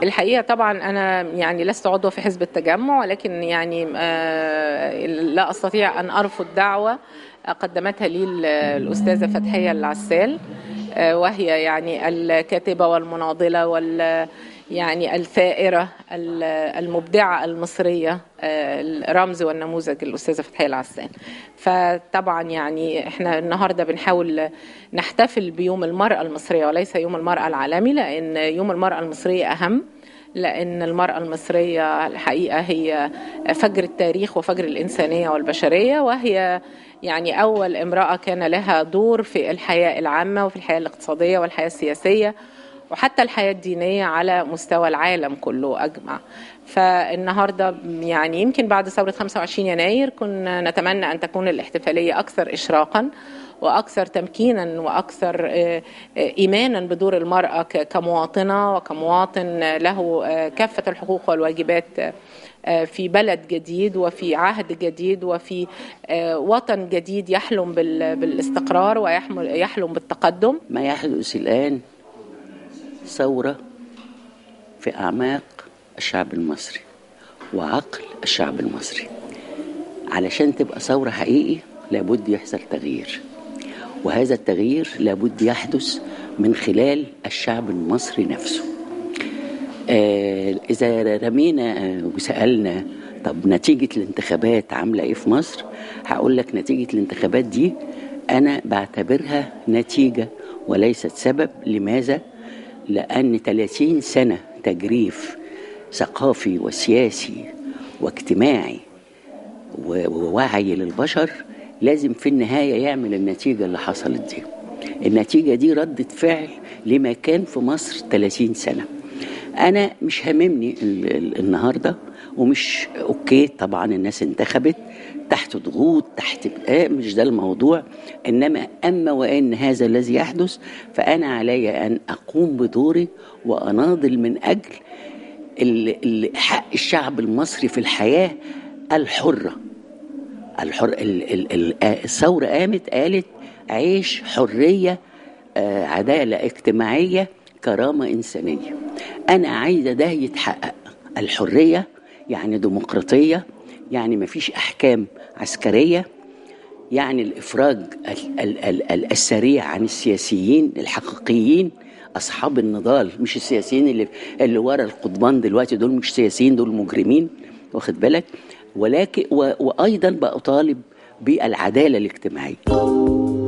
الحقيقه طبعا انا يعني لست عضوه في حزب التجمع ولكن يعني لا استطيع ان ارفض دعوه قدمتها لي الاستاذه فتحيه العسال وهي يعني الكاتبه والمناضله وال يعني الثائرة المبدعة المصرية الرمز والنموذج الأستاذة فتحية العسان فطبعا يعني احنا النهاردة بنحاول نحتفل بيوم المرأة المصرية وليس يوم المرأة العالمي لأن يوم المرأة المصرية أهم لأن المرأة المصرية الحقيقة هي فجر التاريخ وفجر الإنسانية والبشرية وهي يعني أول امرأة كان لها دور في الحياة العامة وفي الحياة الاقتصادية والحياة السياسية وحتى الحياة الدينية على مستوى العالم كله أجمع فالنهاردة يعني يمكن بعد ثورة 25 يناير كنا نتمنى أن تكون الاحتفالية أكثر إشراقا وأكثر تمكينا وأكثر إيمانا بدور المرأة كمواطنة وكمواطن له كافة الحقوق والواجبات في بلد جديد وفي عهد جديد وفي وطن جديد يحلم بالاستقرار ويحلم بالتقدم ما يحدث الآن ثورة في أعماق الشعب المصري وعقل الشعب المصري علشان تبقى ثورة حقيقي لابد يحصل تغيير وهذا التغيير لابد يحدث من خلال الشعب المصري نفسه آه إذا رمينا وسألنا طب نتيجة الانتخابات عاملة إيه في مصر هقول لك نتيجة الانتخابات دي أنا بعتبرها نتيجة وليست سبب لماذا؟ لأن 30 سنة تجريف ثقافي وسياسي واجتماعي ووعي للبشر لازم في النهاية يعمل النتيجة اللي حصلت دي النتيجة دي ردة فعل لما كان في مصر 30 سنة أنا مش هاممني النهاردة ومش أوكي طبعا الناس انتخبت تحت ضغوط تحت مش ده الموضوع انما اما وان هذا الذي يحدث فانا علي ان اقوم بدوري واناضل من اجل حق الشعب المصري في الحياه الحره الحر الثوره قامت قالت عيش حريه عداله اجتماعيه كرامه انسانيه انا عايزه ده يتحقق الحريه يعني ديمقراطيه يعني ما فيش احكام عسكريه يعني الافراج ال ال ال السريع عن السياسيين الحقيقيين اصحاب النضال مش السياسيين اللي اللي ورا القضبان دلوقتي دول مش سياسيين دول مجرمين واخد بالك ولكن وايضا بطالب بالعداله الاجتماعيه